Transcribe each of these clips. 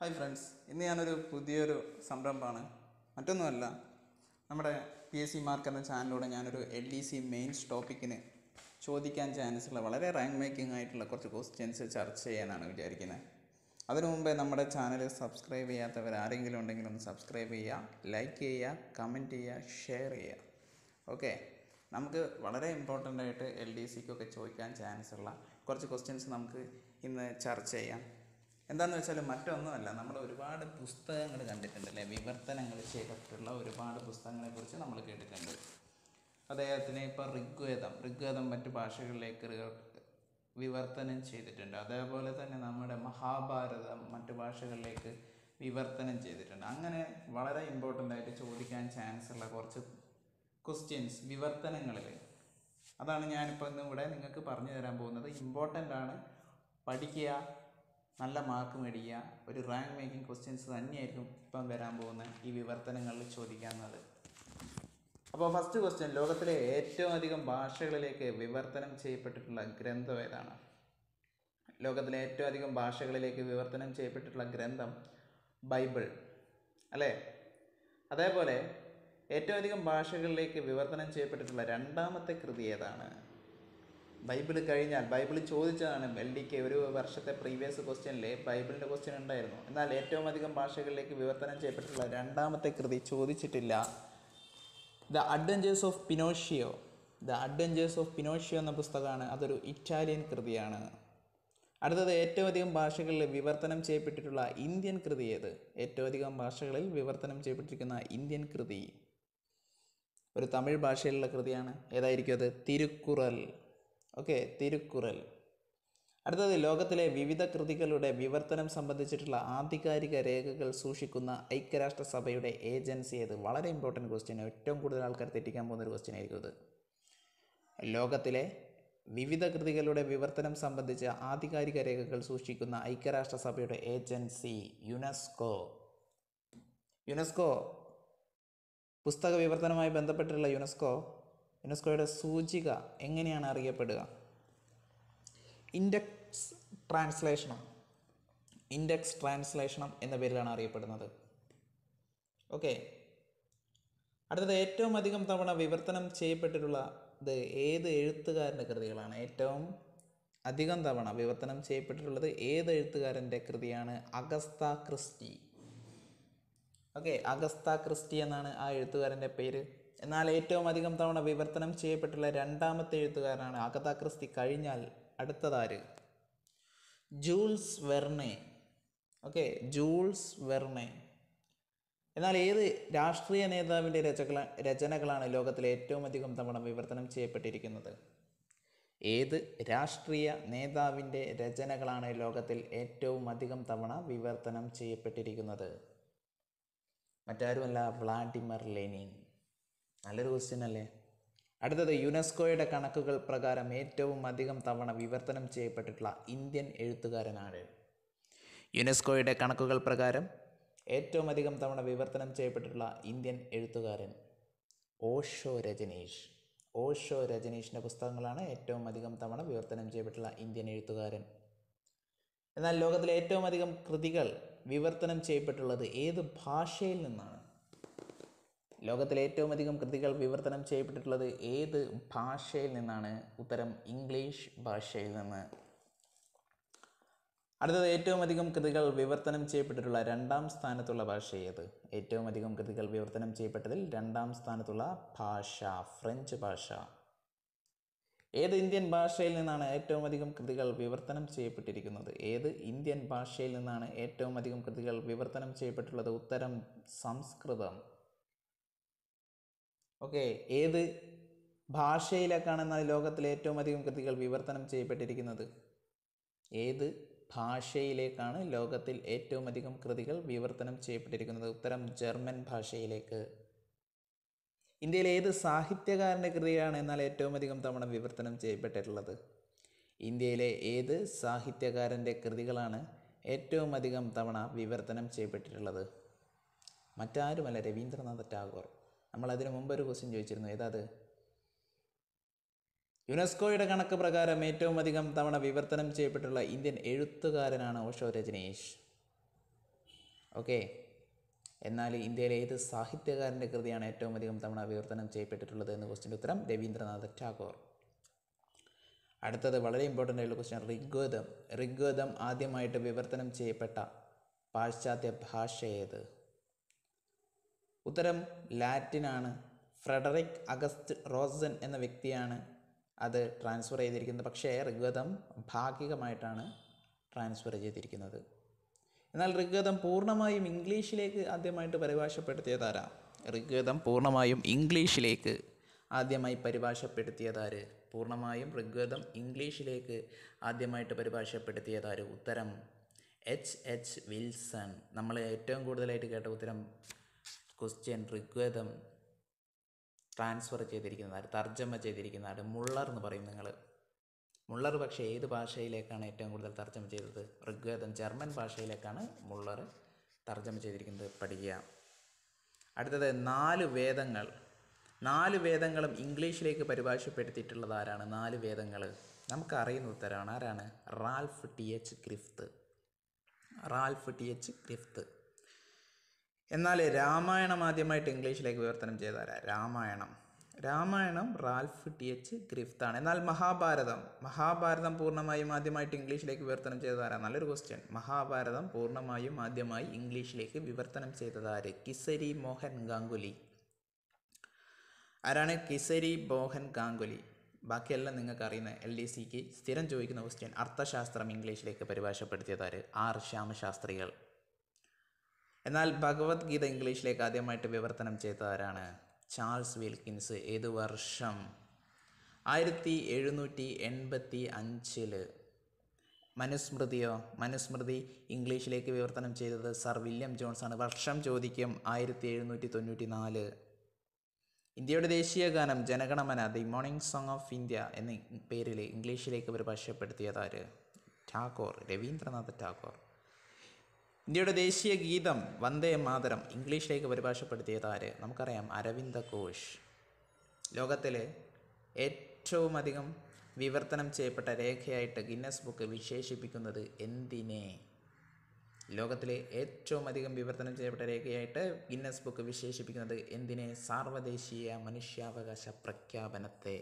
hi friends ഇന്ന് ഞാനൊരു പുതിയൊരു സംരംഭമാണ് മറ്റൊന്നുമല്ല നമ്മുടെ പി എസ് സി മാർക്ക് എന്ന ചാനലിലൂടെ ഞാനൊരു എൽ ഡി സി മെയിൻസ് ടോപ്പിക്കിന് ചോദിക്കാൻ ചാൻസ് ഉള്ള വളരെ റാങ്ക് മേക്കിംഗ് ആയിട്ടുള്ള കുറച്ച് ക്വസ്റ്റ്യൻസ് ചർച്ച ചെയ്യാനാണ് വിചാരിക്കുന്നത് അതിനു മുമ്പേ നമ്മുടെ ചാനൽ സബ്സ്ക്രൈബ് ചെയ്യാത്തവർ ആരെങ്കിലും ഉണ്ടെങ്കിൽ ഒന്ന് സബ്സ്ക്രൈബ് ചെയ്യുക ലൈക്ക് ചെയ്യുക കമൻറ്റ് ചെയ്യുക ഷെയർ ചെയ്യുക ഓക്കെ നമുക്ക് വളരെ ഇമ്പോർട്ടൻ്റ് ആയിട്ട് എൽ ഡി സിക്കൊക്കെ ചോദിക്കാൻ ചാൻസ് ഉള്ള കുറച്ച് ക്വസ്റ്റ്യൻസ് നമുക്ക് ഇന്ന് ചർച്ച ചെയ്യാം എന്താണെന്ന് വെച്ചാൽ മറ്റൊന്നുമല്ല നമ്മൾ ഒരുപാട് പുസ്തകങ്ങൾ കണ്ടിട്ടുണ്ട് അല്ലേ വിവർത്തനങ്ങൾ ചെയ്തിട്ടുള്ള ഒരുപാട് പുസ്തകങ്ങളെക്കുറിച്ച് നമ്മൾ കേട്ടിട്ടുണ്ട് അദ്ദേഹത്തിന് ഇപ്പോൾ ഋഗ്വേദം ഋഗ്വേദം മറ്റു ഭാഷകളിലേക്ക് റി- വിവർത്തനം ചെയ്തിട്ടുണ്ട് അതേപോലെ തന്നെ നമ്മുടെ മഹാഭാരതം മറ്റു ഭാഷകളിലേക്ക് വിവർത്തനം ചെയ്തിട്ടുണ്ട് അങ്ങനെ വളരെ ഇമ്പോർട്ടൻ്റ് ആയിട്ട് ചോദിക്കാൻ ചാൻസ് ഉള്ള കുറച്ച് ക്വസ്റ്റ്യൻസ് വിവർത്തനങ്ങളിൽ അതാണ് ഞാനിപ്പോൾ ഇന്ന് ഇവിടെ നിങ്ങൾക്ക് പറഞ്ഞു തരാൻ പോകുന്നത് ഇമ്പോർട്ടൻ്റ് ആണ് പഠിക്കുക നല്ല മാർക്ക് മേടിക്കുക ഒരു റാങ്ക് മേക്കിംഗ് ക്വസ്റ്റ്യൻസ് തന്നെയായിരിക്കും ഇപ്പം വരാൻ പോകുന്ന ഈ വിവർത്തനങ്ങളിൽ ചോദിക്കാവുന്നത് അപ്പോൾ ഫസ്റ്റ് ക്വസ്റ്റ്യൻ ലോകത്തിലെ ഏറ്റവും അധികം ഭാഷകളിലേക്ക് വിവർത്തനം ചെയ്യപ്പെട്ടിട്ടുള്ള ഗ്രന്ഥം ഏതാണ് ലോകത്തിലെ ഏറ്റവും അധികം ഭാഷകളിലേക്ക് വിവർത്തനം ചെയ്യപ്പെട്ടിട്ടുള്ള ഗ്രന്ഥം ബൈബിൾ അല്ലേ അതേപോലെ ഏറ്റവും അധികം ഭാഷകളിലേക്ക് വിവർത്തനം ചെയ്യപ്പെട്ടിട്ടുള്ള രണ്ടാമത്തെ കൃതി ഏതാണ് ബൈബിൾ കഴിഞ്ഞാൽ ബൈബിൾ ചോദിച്ചതാണ് എൽ ഡിക്ക് ഒരു വർഷത്തെ പ്രീവിയസ് ക്വസ്റ്റ്യനിൽ ബൈബിളിൻ്റെ ക്വസ്റ്റ്യൻ ഉണ്ടായിരുന്നു എന്നാൽ ഏറ്റവും അധികം ഭാഷകളിലേക്ക് വിവർത്തനം ചെയ്യപ്പെട്ടിട്ടുള്ള രണ്ടാമത്തെ കൃതി ചോദിച്ചിട്ടില്ല the adventures of Pinocchio the adventures of Pinocchio എന്ന പുസ്തകമാണ് അതൊരു ഇറ്റാലിയൻ കൃതിയാണ് അടുത്തത് ഏറ്റവും അധികം ഭാഷകളിൽ വിവർത്തനം ചെയ്യപ്പെട്ടിട്ടുള്ള ഇന്ത്യൻ കൃതി ഏത് ഏറ്റവും അധികം ഭാഷകളിൽ വിവർത്തനം ചെയ്യപ്പെട്ടിരിക്കുന്ന ഇന്ത്യൻ കൃതി ഒരു തമിഴ് ഭാഷയിലുള്ള കൃതിയാണ് ഏതായിരിക്കും അത് തിരുക്കുറൽ ഓക്കെ തിരുക്കുറൽ അടുത്തത് ലോകത്തിലെ വിവിധ കൃതികളുടെ വിവർത്തനം സംബന്ധിച്ചിട്ടുള്ള ആധികാരിക രേഖകൾ സൂക്ഷിക്കുന്ന ഐക്യരാഷ്ട്രസഭയുടെ ഏജൻസി ഏത് വളരെ ഇമ്പോർട്ടൻറ്റ് ക്വസ്റ്റ്യൻ ഏറ്റവും കൂടുതൽ ആൾക്കാർ തെറ്റിക്കാൻ പോകുന്ന ഒരു ക്വസ്റ്റ്യൻ ആയിരിക്കും ഇത് ലോകത്തിലെ വിവിധ കൃതികളുടെ വിവർത്തനം സംബന്ധിച്ച ആധികാരിക രേഖകൾ സൂക്ഷിക്കുന്ന ഐക്യരാഷ്ട്രസഭയുടെ ഏജൻസി യുനെസ്കോ യുനെസ്കോ പുസ്തക വിവർത്തനവുമായി ബന്ധപ്പെട്ടുള്ള യുനെസ്കോ യുനെസ്കോയുടെ സൂചിക എങ്ങനെയാണ് അറിയപ്പെടുക ഇൻഡെക്സ് ട്രാൻസ്ലേഷണം ഇൻഡെക്സ് ട്രാൻസ്ലേഷണം എന്ന പേരിലാണ് അറിയപ്പെടുന്നത് ഓക്കെ അടുത്തത് ഏറ്റവും അധികം തവണ വിവർത്തനം ചെയ്യപ്പെട്ടിട്ടുള്ള ഇത് ഏത് എഴുത്തുകാരൻ്റെ കൃതികളാണ് ഏറ്റവും അധികം തവണ വിവർത്തനം ചെയ്യപ്പെട്ടിട്ടുള്ളത് ഏത് എഴുത്തുകാരൻ്റെ കൃതിയാണ് Agatha Christie okay Agatha Christie എന്നാണ് ആ എഴുത്തുകാരൻ്റെ പേര് എന്നാൽ ഏറ്റവും അധികം തവണ വിവർത്തനം ചെയ്യപ്പെട്ടുള്ള രണ്ടാമത്തെ എഴുത്തുകാരനാണ് അഗത ക്രിസ്റ്റി കഴിഞ്ഞാൽ അടുത്തതാര് Jules Verne okay Jules Verne എന്നാൽ ഏത് രാഷ്ട്രീയ നേതാവിൻ്റെ രചകള രചനകളാണ് ലോകത്തിലെ ഏറ്റവും അധികം തവണ വിവർത്തനം ചെയ്യപ്പെട്ടിരിക്കുന്നത് ഏത് രാഷ്ട്രീയ നേതാവിൻ്റെ രചനകളാണ് ലോകത്തിൽ ഏറ്റവും അധികം തവണ വിവർത്തനം ചെയ്യപ്പെട്ടിരിക്കുന്നത് മറ്റാരുമല്ല വ്ളാഡിമർ ലെനിൻ നല്ലൊരു ക്വസ്റ്റ്യൻ അല്ലേ അടുത്തത് യുനെസ്കോയുടെ കണക്കുകൾ പ്രകാരം ഏറ്റവും അധികം തവണ വിവർത്തനം ചെയ്യപ്പെട്ടിട്ടുള്ള ഇന്ത്യൻ എഴുത്തുകാരനാണ് യുനെസ്കോയുടെ കണക്കുകൾ പ്രകാരം ഏറ്റവും അധികം തവണ വിവർത്തനം ചെയ്യപ്പെട്ടിട്ടുള്ള ഇന്ത്യൻ എഴുത്തുകാരൻ ഓഷോ രജനീഷ് ഓഷോ രജനീഷിൻ്റെ പുസ്തകങ്ങളാണ് ഏറ്റവും അധികം തവണ വിവർത്തനം ചെയ്യപ്പെട്ടുള്ള ഇന്ത്യൻ എഴുത്തുകാരൻ എന്നാൽ ലോകത്തിലെ ഏറ്റവും അധികം കൃതികൾ വിവർത്തനം ചെയ്യപ്പെട്ടുള്ളത് ഏത് ഭാഷയിൽ നിന്നാണ് ലോകത്തിലെ ഏറ്റവും അധികം കൃതികൾ വിവർത്തനം ചെയ്യപ്പെട്ടിട്ടുള്ളത് ഏത് ഭാഷയിൽ നിന്നാണ് ഉത്തരം ഇംഗ്ലീഷ് ഭാഷയിൽ നിന്ന് അടുത്തത് ഏറ്റവും അധികം കൃതികൾ വിവർത്തനം ചെയ്യപ്പെട്ടിട്ടുള്ള രണ്ടാം സ്ഥാനത്തുള്ള ഭാഷ ഏത് ഏറ്റവും അധികം കൃതികൾ വിവർത്തനം ചെയ്യപ്പെട്ടതിൽ രണ്ടാം സ്ഥാനത്തുള്ള ഭാഷ ഫ്രഞ്ച് ഭാഷ ഏത് ഇന്ത്യൻ ഭാഷയിൽ നിന്നാണ് ഏറ്റവും അധികം കൃതികൾ വിവർത്തനം ചെയ്യപ്പെട്ടിരിക്കുന്നത് ഏത് ഇന്ത്യൻ ഭാഷയിൽ നിന്നാണ് ഏറ്റവും അധികം കൃതികൾ വിവർത്തനം ചെയ്യപ്പെട്ടുള്ളത് ഉത്തരം സംസ്കൃതം ഓക്കെ ഏത് ഭാഷയിലേക്കാണ് എന്നാൽ ലോകത്തിലെ ഏറ്റവും അധികം കൃതികൾ വിവർത്തനം ചെയ്യപ്പെട്ടിരിക്കുന്നത് ഏത് ഭാഷയിലേക്കാണ് ലോകത്തിൽ ഏറ്റവും അധികം കൃതികൾ വിവർത്തനം ചെയ്യപ്പെട്ടിരിക്കുന്നത് ഉത്തരം ജർമ്മൻ ഭാഷയിലേക്ക് ഇന്ത്യയിലെ ഏത് സാഹിത്യകാരൻ്റെ കൃതിയാണ് എന്നാൽ ഏറ്റവും അധികം തവണ വിവർത്തനം ചെയ്യപ്പെട്ടിട്ടുള്ളത് ഇന്ത്യയിലെ ഏത് സാഹിത്യകാരൻ്റെ കൃതികളാണ് ഏറ്റവും അധികം തവണ വിവർത്തനം ചെയ്യപ്പെട്ടിട്ടുള്ളത് മറ്റാരുമല്ല രവീന്ദ്രനാഥ ടാഗോർ നമ്മൾ അതിനു മുമ്പ് ഒരു ക്വസ്റ്റ്യൻ ചോദിച്ചിരുന്നു ഏതാത് യുനെസ്കോയുടെ കണക്ക് പ്രകാരം ഏറ്റവും അധികം തവണ വിവർത്തനം ചെയ്യപ്പെട്ടുള്ള ഇന്ത്യൻ എഴുത്തുകാരനാണ് ഓഷോ രജനീഷ് ഓക്കെ എന്നാൽ ഇന്ത്യയിലെ ഏത് സാഹിത്യകാരൻ്റെ കൃതിയാണ് ഏറ്റവും അധികം തവണ വിവർത്തനം ചെയ്യപ്പെട്ടിട്ടുള്ളത് എന്ന ക്വസ്റ്റിൻ്റെ ഉത്തരം രവീന്ദ്രനാഥ ടാഗോർ അടുത്തത് വളരെ ഇമ്പോർട്ടൻ്റ് ആയിട്ടുള്ള ക്വസ്റ്റ്യൻ ഋഗ്വേദം ഋഗ്വേദം ആദ്യമായിട്ട് വിവർത്തനം ചെയ്യപ്പെട്ട പാശ്ചാത്യ ഭാഷ ഏത് ഉത്തരം ലാറ്റിനാണ് ഫ്രെഡറിക് അഗസ്റ്റ് റോസൻ എന്ന വ്യക്തിയാണ് അത് ട്രാൻസ്ഫർ ചെയ്തിരിക്കുന്നത് പക്ഷേ ഋഗ്വേദം ഭാഗികമായിട്ടാണ് ട്രാൻസ്ഫർ ചെയ്തിരിക്കുന്നത് എന്നാൽ ഋഗ്വേദം പൂർണ്ണമായും ഇംഗ്ലീഷിലേക്ക് ആദ്യമായിട്ട് പരിഭാഷപ്പെടുത്തിയതാരാ ഋഗ്വേദം പൂർണ്ണമായും ഇംഗ്ലീഷിലേക്ക് ആദ്യമായി പരിഭാഷപ്പെടുത്തിയതാര് പൂർണ്ണമായും ഋഗ്വേദം ഇംഗ്ലീഷിലേക്ക് ആദ്യമായിട്ട് പരിഭാഷപ്പെടുത്തിയതാര് ഉത്തരം എച്ച് എച്ച് വിൽസൺ നമ്മൾ ഏറ്റവും കൂടുതലായിട്ട് കേട്ട ഉത്തരം ക്വസ്റ്റ്യൻ ഋഗ്വേദം ട്രാൻസ്ഫർ ചെയ്തിരിക്കുന്നതാണ് തർജ്ജമ ചെയ്തിരിക്കുന്നതാണ് മുള്ളർ എന്ന് പറയും നിങ്ങൾ മുള്ളർ പക്ഷേ ഏത് ഭാഷയിലേക്കാണ് ഏറ്റവും കൂടുതൽ തർജ്ജമ ചെയ്തത് ഋഗ്വേദം ജർമ്മൻ ഭാഷയിലേക്കാണ് മുള്ളർ തർജ്ജമ ചെയ്തിരിക്കുന്നത് പഠിക്കുക അടുത്തത് നാല് വേദങ്ങൾ നാല് വേദങ്ങളും ഇംഗ്ലീഷിലേക്ക് പരിഭാഷപ്പെടുത്തിയിട്ടുള്ളത് ആരാണ് നാല് വേദങ്ങൾ നമുക്കറിയുന്ന ഉത്തരമാണ് ആരാണ് Ralph T H Griffith Ralph T H Griffith എന്നാൽ രാമായണം ആദ്യമായിട്ട് ഇംഗ്ലീഷിലേക്ക് വിവർത്തനം ചെയ്താരാ Ramayana Ramayana Ralph T H ഗ്രിഫ്താണ് എന്നാൽ മഹാഭാരതം മഹാഭാരതം പൂർണ്ണമായും ആദ്യമായിട്ട് ഇംഗ്ലീഷിലേക്ക് വിവർത്തനം ചെയ്തതാരാ നല്ലൊരു ക്വസ്റ്റ്യൻ മഹാഭാരതം പൂർണ്ണമായും ആദ്യമായി ഇംഗ്ലീഷിലേക്ക് വിവർത്തനം ചെയ്തതാര് കിസരി മോഹൻ ഗാംഗുലി ആരാണ് കിസരി മോഹൻ ഗാംഗുലി ബാക്കിയെല്ലാം നിങ്ങൾക്ക് അറിയുന്ന എൽ ഡി സിക്ക് സ്ഥിരം ചോദിക്കുന്ന ക്വസ്റ്റ്യൻ അർത്ഥശാസ്ത്രം ഇംഗ്ലീഷിലേക്ക് പരിഭാഷപ്പെടുത്തിയതാര് ആർ ശ്യാമശാസ്ത്രികൾ എന്നാൽ ഭഗവത്ഗീത ഇംഗ്ലീഷിലേക്ക് ആദ്യമായിട്ട് വിവർത്തനം ചെയ്തതാരാണ് ചാൾസ് വിൽക്കിൻസ് ഏത് വർഷം ആയിരത്തി എഴുന്നൂറ്റി എൺപത്തി അഞ്ചില് മനുസ്മൃതിയോ മനുസ്മൃതി ഇംഗ്ലീഷിലേക്ക് വിവർത്തനം ചെയ്തത് സർ വില്യം ജോൺസ് ആണ് വർഷം ചോദിക്കും ആയിരത്തി എഴുന്നൂറ്റി തൊണ്ണൂറ്റി നാല് ഇന്ത്യയുടെ ദേശീയ ഗാനം Jana Gana Mana the morning song of India എന്ന പേരിൽ ഇംഗ്ലീഷിലേക്ക് പരിഭാഷപ്പെടുത്തിയതാര് ടാഗോർ രവീന്ദ്രനാഥ് ടാഗോർ ഇന്ത്യയുടെ ദേശീയ ഗീതം വന്ദേ മാതരം ഇംഗ്ലീഷിലേക്ക് പരിഭാഷപ്പെടുത്തിയതാര് നമുക്കറിയാം അരവിന്ദ ഘോഷ് ലോകത്തിലെ ഏറ്റവും അധികം വിവർത്തനം ചെയ്യപ്പെട്ട രേഖയായിട്ട് ഗിന്നസ് ബുക്ക് വിശേഷിപ്പിക്കുന്നത് എന്തിനെ ലോകത്തിലെ ഏറ്റവും അധികം വിവർത്തനം ചെയ്യപ്പെട്ട രേഖയായിട്ട് ഗിന്നസ് ബുക്ക് വിശേഷിപ്പിക്കുന്നത് എന്തിനെ സാർവദേശീയ മനുഷ്യാവകാശ പ്രഖ്യാപനത്തെ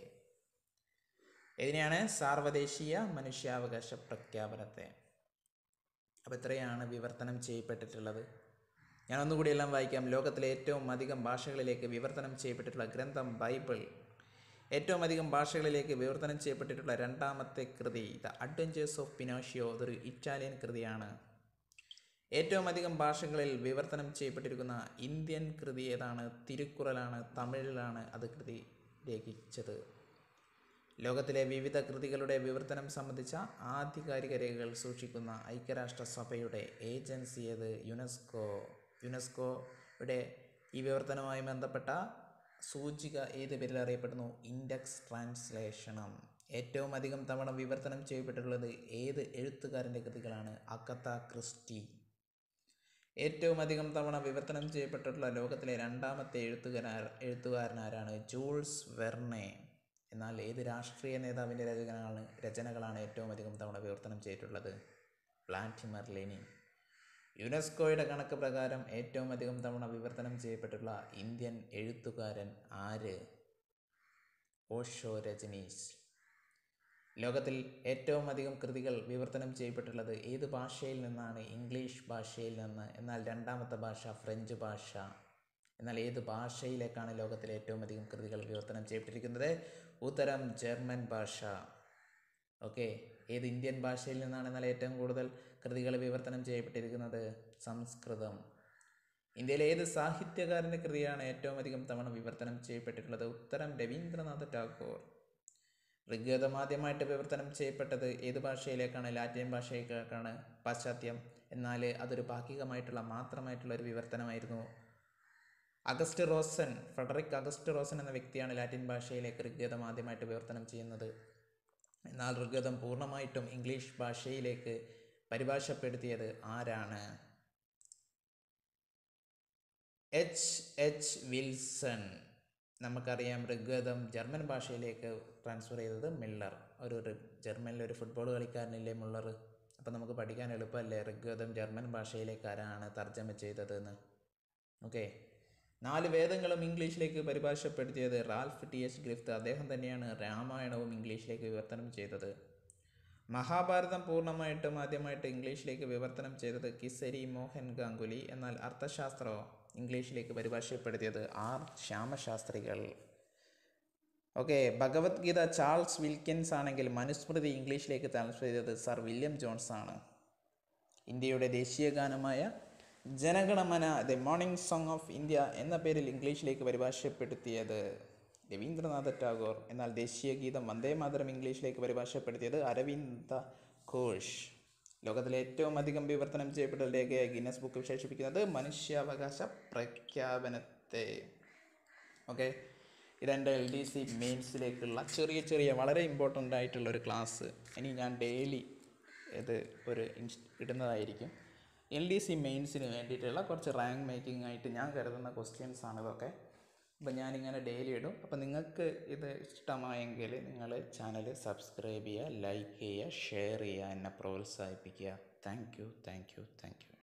ഇതിനെയാണ് സാർവദേശീയ മനുഷ്യാവകാശ പ്രഖ്യാപനത്തെ അപ്പോൾ ഇത്രയാണ് വിവർത്തനം ചെയ്യപ്പെട്ടിട്ടുള്ളത് ഞാൻ ഒന്നുകൂടി എല്ലാം വായിക്കാം ലോകത്തിലെ ഏറ്റവും അധികം ഭാഷകളിലേക്ക് വിവർത്തനം ചെയ്യപ്പെട്ടിട്ടുള്ള ഗ്രന്ഥം ബൈബിൾ ഏറ്റവും അധികം ഭാഷകളിലേക്ക് വിവർത്തനം ചെയ്യപ്പെട്ടിട്ടുള്ള രണ്ടാമത്തെ കൃതി ദ അഡ്വഞ്ചേഴ്സ് ഓഫ് പിനോഷിയോ അതൊരു ഇറ്റാലിയൻ കൃതിയാണ് ഏറ്റവും അധികം ഭാഷകളിൽ വിവർത്തനം ചെയ്യപ്പെട്ടിരിക്കുന്ന ഇന്ത്യൻ കൃതി ഏതാണ് തിരുക്കുറലാണ് തമിഴിലാണ് അത് കൃതി രചിച്ചത് ലോകത്തിലെ വിവിധ കൃതികളുടെ വിവർത്തനം സംബന്ധിച്ച ആധികാരിക രേഖകൾ സൂക്ഷിക്കുന്ന ഐക്യരാഷ്ട്രസഭയുടെ ഏജൻസി ഏത് യുനെസ്കോ യുനെസ്കോയുടെ ഈ വിവർത്തനവുമായി ബന്ധപ്പെട്ട സൂചിക ഏത് പേരിൽ അറിയപ്പെടുന്നു ഇൻഡെക്സ് ട്രാൻസ്ലേഷണം ഏറ്റവും അധികം തവണ വിവർത്തനം ചെയ്യപ്പെട്ടിട്ടുള്ളത് ഏത് എഴുത്തുകാരൻ്റെ കൃതികളാണ് അക്കത്ത ക്രിസ്റ്റി ഏറ്റവും അധികം തവണ വിവർത്തനം ചെയ്യപ്പെട്ടിട്ടുള്ള ലോകത്തിലെ രണ്ടാമത്തെ എഴുത്തുകാരൻ എഴുത്തുകാരനാരാണ് ജൂൾസ് വെർണെ എന്നാൽ ഏത് രാഷ്ട്രീയ നേതാവിൻ്റെ രചനകളാണ് രചനകളാണ് ഏറ്റവും അധികം തവണ വിവർത്തനം ചെയ്തിട്ടുള്ളത് വ്ളാഡിമർ ലെനിൻ യുനെസ്കോയുടെ കണക്ക് പ്രകാരം ഏറ്റവും അധികം തവണ വിവർത്തനം ചെയ്യപ്പെട്ടിട്ടുള്ള ഇന്ത്യൻ എഴുത്തുകാരൻ ആര് ഓഷോ രജനീഷ് ലോകത്തിൽ ഏറ്റവും അധികം കൃതികൾ വിവർത്തനം ചെയ്യപ്പെട്ടുള്ളത് ഏത് ഭാഷയിൽ നിന്നാണ് ഇംഗ്ലീഷ് ഭാഷയിൽ നിന്ന് എന്നാൽ രണ്ടാമത്തെ ഭാഷ ഫ്രഞ്ച് ഭാഷ എന്നാൽ ഏത് ഭാഷയിലേക്കാണ് ലോകത്തിലെ ഏറ്റവും അധികം കൃതികൾ വിവർത്തനം ചെയ്യപ്പെട്ടിരിക്കുന്നത് ഉത്തരം ജർമ്മൻ ഭാഷ ഓക്കെ ഏത് ഇന്ത്യൻ ഭാഷയിൽ നിന്നാണ് എന്നാൽ ഏറ്റവും കൂടുതൽ കൃതികൾ വിവർത്തനം ചെയ്യപ്പെട്ടിരിക്കുന്നത് സംസ്കൃതം ഇന്ത്യയിലെ ഏത് സാഹിത്യകാരൻ്റെ കൃതിയാണ് ഏറ്റവും അധികം തവണ വിവർത്തനം ചെയ്യപ്പെട്ടിട്ടുള്ളത് ഉത്തരം രവീന്ദ്രനാഥ ടാഗോർ ഋഗ്വേദം ആദ്യമായിട്ട് വിവർത്തനം ചെയ്യപ്പെട്ടത് ഏത് ഭാഷയിലേക്കാണ് ലാറ്റിൻ ഭാഷയിലേക്കാണ് പാശ്ചാത്യം എന്നാൽ അതൊരു ഭാഗികമായിട്ടുള്ള മാത്രമായിട്ടുള്ള ഒരു വിവർത്തനമായിരുന്നു August Rosen Frederick August Rosen എന്ന വ്യക്തിയാണ് ലാറ്റിൻ ഭാഷയിലേക്ക് ഋഗ്വേദം ആദ്യമായിട്ട് വിവർത്തനം ചെയ്യുന്നത് എന്നാൽ ഋഗ്വേദം പൂർണ്ണമായിട്ടും ഇംഗ്ലീഷ് ഭാഷയിലേക്ക് പരിഭാഷപ്പെടുത്തിയത് ആരാണ് എച്ച് എച്ച് വിൽസൺ നമുക്കറിയാം ഋഗ്വേദം ജർമ്മൻ ഭാഷയിലേക്ക് ട്രാൻസ്ഫർ ചെയ്തത് മിള്ളർ ഒരു റി- ജർമ്മനിലെ ഒരു ഫുട്ബോൾ കളിക്കാരനില്ലേ മുള്ളർ അപ്പോൾ നമുക്ക് പഠിക്കാൻ എളുപ്പമല്ലേ ഋഗ്വേദം ജർമ്മൻ ഭാഷയിലേക്ക് ആരാണ് തർജ്ജമ ചെയ്തതെന്ന് ഓക്കെ നാല് വേദങ്ങളും ഇംഗ്ലീഷിലേക്ക് പരിഭാഷപ്പെടുത്തിയത് റാൽഫ് ടി എച്ച് ഗ്രിഫ്റ്റ് അദ്ദേഹം തന്നെയാണ് രാമായണവും ഇംഗ്ലീഷിലേക്ക് വിവർത്തനം ചെയ്തത് മഹാഭാരതം പൂർണ്ണമായിട്ടും ആദ്യമായിട്ട് ഇംഗ്ലീഷിലേക്ക് വിവർത്തനം ചെയ്തത് കിസരി മോഹൻ ഗാംഗുലി എന്നാൽ അർത്ഥശാസ്ത്രമോ ഇംഗ്ലീഷിലേക്ക് പരിഭാഷപ്പെടുത്തിയത് ആർ ശ്യാമശാസ്ത്രികൾ ഓക്കെ ഭഗവത്ഗീത ചാൾസ് വിൽക്കിൻസ് ആണെങ്കിൽ മനുസ്മൃതി ഇംഗ്ലീഷിലേക്ക് ട്രാൻസ്ഫർ ചെയ്തത് സർ വില്യം ജോൺസ് ആണ് ഇന്ത്യയുടെ ദേശീയ ഗാനമായ Jana Gana Mana the morning song of India എന്ന പേരിൽ ഇംഗ്ലീഷിലേക്ക് പരിഭാഷപ്പെടുത്തിയത് രവീന്ദ്രനാഥ ടാഗോർ എന്നാൽ ദേശീയ ഗീതം വന്ദേ മാതരം ഇംഗ്ലീഷിലേക്ക് പരിഭാഷപ്പെടുത്തിയത് അരവിന്ദ ഘോഷ് ലോകത്തിലെ ഏറ്റവും അധികം വിവർത്തനം ചെയ്യപ്പെട്ട രേഖയായി ഗിന്നസ് ബുക്ക് വിശേഷിപ്പിക്കുന്നത് മനുഷ്യാവകാശ പ്രഖ്യാപനത്തെ ഓക്കെ ഇതെൻ്റെ എൽ ഡി സി മെയിൻസിലേക്കുള്ള ചെറിയ ചെറിയ വളരെ ഇമ്പോർട്ടൻ്റ് ആയിട്ടുള്ള ഒരു ക്ലാസ് ഇനി ഞാൻ ഡെയിലി ഇത് ഒരു ഇൻസ് ഇടുന്നതായിരിക്കും എൽ ഡി സി മെയിൻസിന് വേണ്ടിയിട്ടുള്ള കുറച്ച് റാങ്ക് മേക്കിംഗ് ആയിട്ട് ഞാൻ കരുതുന്ന ക്വസ്റ്റ്യൻസ് ആണ് ഇതൊക്കെ അപ്പോൾ ഞാനിങ്ങനെ ഡെയിലി ഇടും അപ്പോൾ നിങ്ങൾക്ക് ഇത് ഇഷ്ടമായെങ്കിൽ നിങ്ങൾ ചാനൽ സബ്സ്ക്രൈബ് ചെയ്യുക ലൈക്ക് ചെയ്യുക ഷെയർ ചെയ്യുക എന്നെ പ്രോത്സാഹിപ്പിക്കുക thank you thank you thank U